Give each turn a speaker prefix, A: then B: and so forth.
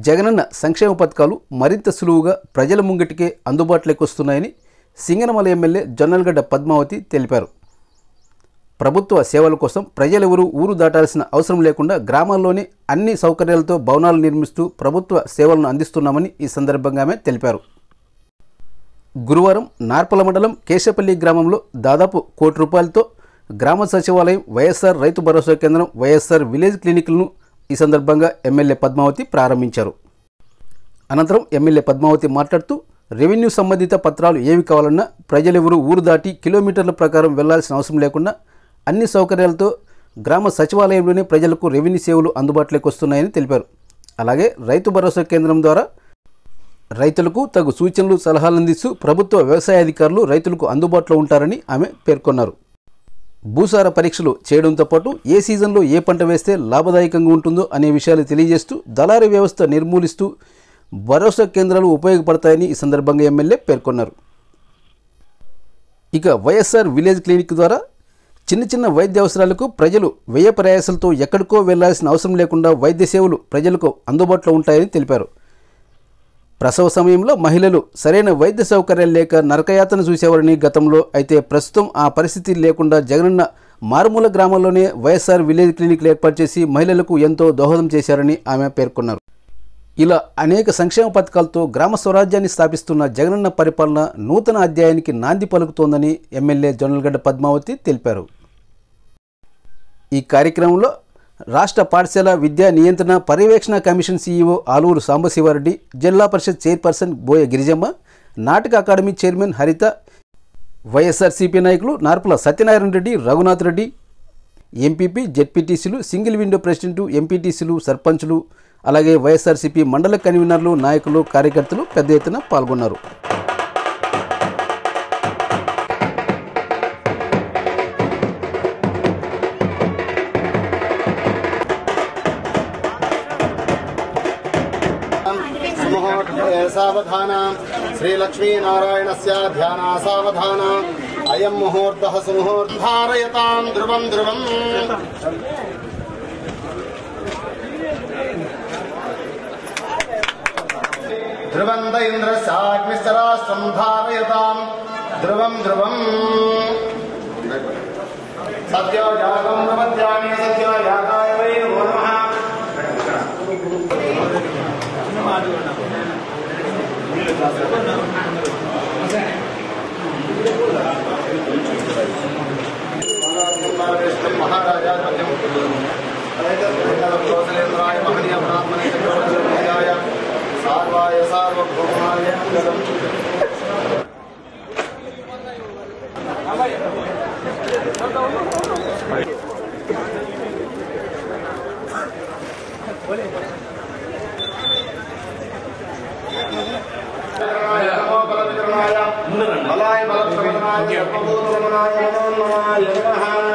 A: జగనన్న సంక్షేమ పథకాలు మరింత సులువుగా ప్రజల ముంగిటికే అందుబాటులోకి వస్తున్నాయని సింగనమల ఎమ్మెల్యే జొన్నలగడ్డ పద్మావతి తెలిపారు ప్రభుత్వ సేవల కోసం ప్రజలెవరూ ఊరు దాటాల్సిన అవసరం లేకుండా గ్రామాల్లోనే అన్ని సౌకర్యాలతో భవనాలు నిర్మిస్తూ ప్రభుత్వ సేవలను అందిస్తున్నామని ఈ సందర్భంగా ఆమె తెలిపారు గురువారం నార్పల మండలం కేశపల్లి గ్రామంలో దాదాపు కోటి రూపాయలతో గ్రామ సచివాలయం వైఎస్ఆర్ రైతు భరోసా కేంద్రం వైఎస్ఆర్ విలేజ్ క్లినిక్లను ఈ సందర్భంగా ఎమ్మెల్యే పద్మావతి ప్రారంభించారు అనంతరం ఎమ్మెల్యే పద్మావతి మాట్లాడుతూ రెవెన్యూ సంబంధిత పత్రాలు ఏవి కావాలన్నా ప్రజలెవరూ ఊరు దాటి కిలోమీటర్ల ప్రకారం వెళ్లాల్సిన అవసరం లేకుండా అన్ని సౌకర్యాలతో గ్రామ సచివాలయంలోనే ప్రజలకు రెవెన్యూ సేవలు అందుబాటులోకి వస్తున్నాయని తెలిపారు అలాగే రైతు భరోసా కేంద్రం ద్వారా రైతులకు తగు సూచనలు సలహాలు అందిస్తూ ప్రభుత్వ వ్యవసాయ అధికారులు రైతులకు అందుబాటులో ఉంటారని ఆమె పేర్కొన్నారు భూసార పరీక్షలు చేయడంతో పాటు ఏ సీజన్లో ఏ పంట వేస్తే లాభదాయకంగా ఉంటుందో అనే విషయాలు తెలియజేస్తూ దళారీ వ్యవస్థ నిర్మూలిస్తూ భరోసా కేంద్రాలు ఉపయోగపడతాయని ఈ సందర్భంగా ఎమ్మెల్యే పేర్కొన్నారు ఇక వైఎస్ఆర్ విలేజ్ క్లినిక్ ద్వారా చిన్న చిన్న వైద్య అవసరాలకు ప్రజలు వ్యయ ప్రయాసాలతో ఎక్కడికో వెళ్లాల్సిన అవసరం లేకుండా వైద్య సేవలు ప్రజలకు అందుబాటులో ఉంటాయని తెలిపారు ప్రసవ సమయంలో మహిళలు సరైన వైద్య సౌకర్యాలు లేక నరకయాతన చూసేవారని గతంలో అయితే ప్రస్తుతం ఆ పరిస్థితి లేకుండా జగనన్న మారుమూల గ్రామాల్లోనే వైఎస్ఆర్ విలేజ్ క్లినిక్లు ఏర్పాటు చేసి మహిళలకు ఎంతో దోహదం చేశారని ఆమె పేర్కొన్నారు ఇలా అనేక సంక్షేమ పథకాలతో గ్రామ స్వరాజ్యాన్ని స్థాపిస్తున్న జగనన్న పరిపాలన నూతన అధ్యాయానికి నాంది పలుకుతోందని ఎమ్మెల్యే జొన్నలగడ్డ పద్మావతి తెలిపారు ఈ కార్యక్రమంలో రాష్ట్ర పాఠశాల విద్యా నియంత్రణ పర్యవేక్షణ కమిషన్ సీఈఓ ఆలూరు సాంబశివారెడ్డి జిల్లా పరిషత్ చైర్పర్సన్ బోయ గిరిజమ్మ నాటక అకాడమీ చైర్మన్ హరిత వైఎస్ఆర్సీపీ నాయకులు నార్పుల సత్యనారాయణ రెడ్డి రఘునాథ్ రెడ్డి ఎంపీపీ జెడ్పీటీసీలు సింగిల్ విండో ప్రెసిడెంట్ ఎంపీటీసీలు సర్పంచులు అలాగే వైఎస్ఆర్సీపీ మండల కన్వీనర్లు నాయకులు కార్యకర్తలు పెద్ద ఎత్తున పాల్గొన్నారు
B: सुमुहूर्ते सावधान श्रीलक्ष्मीनारायणस्य ध्याना सावधान अयं मुहूर्तः सुमुहूर्धारयतां ध्रुवं ध्रुवम् ध्रुवन्त इन्द्रस्याग्निश्चराष्ट्रं धारयतां ध्रुवं ध्रुवम् सद्यो जातं प्रपद्यामि सद्यो याताय वै नमो नमः महाराजा कौशलेन्द्राय महनीय ब्राह्मणे चक्रवर्तीय सार्वाय सार्वभौमाय मंगलम् వికరణాయ నమో బల వికరణాయ బలాయ బల ప్రబలనాయ సర్వభూతరమణాయ నమో నమాయ నమః